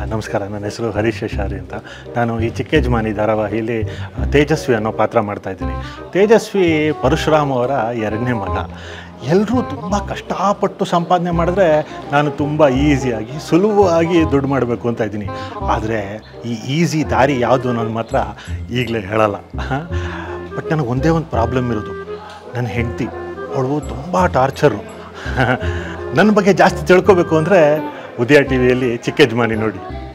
ನಮಸ್ಕಾರ ನನ್ನ ಹೆಸರು ಹರೀಶ್ ಶೇಷಾರಿ ಅಂತ ನಾನು ಈ ಚಿಕ್ಕ ಯಜಮಾನಿ ಧಾರಾವಾಹಿಯಲ್ಲಿ ತೇಜಸ್ವಿ ಅನ್ನೋ ಪಾತ್ರ ಮಾಡ್ತಾ ಇದ್ದೀನಿ ತೇಜಸ್ವಿ ಪರಶುರಾಮ್ ಅವರ ಎರಡನೇ ಮಗ ಎಲ್ಲರೂ ತುಂಬ ಕಷ್ಟಪಟ್ಟು ಸಂಪಾದನೆ ಮಾಡಿದ್ರೆ ನಾನು ತುಂಬ ಈಸಿಯಾಗಿ ಸುಲಭವಾಗಿ ದುಡ್ಡು ಮಾಡಬೇಕು ಅಂತ ಇದ್ದೀನಿ ಆದರೆ ಈ ಈಸಿ ದಾರಿ ಯಾವುದು ಅನ್ನೋದು ಮಾತ್ರ ಈಗಲೇ ಹೇಳಲ್ಲ ಬಟ್ ನನಗೆ ಒಂದೇ ಒಂದು ಪ್ರಾಬ್ಲಮ್ ಇರೋದು ನನ್ನ ಹೆಂಡತಿ ಅವಳು ತುಂಬ ಟಾರ್ಚರು ನನ್ನ ಬಗ್ಗೆ ಜಾಸ್ತಿ ತಿಳ್ಕೊಬೇಕು ಅಂದರೆ ಉದಯ ಟಿ ವಿಯಲ್ಲಿ ಚಿಕ್ಕ ಯಜಮಾನಿ ನೋಡಿ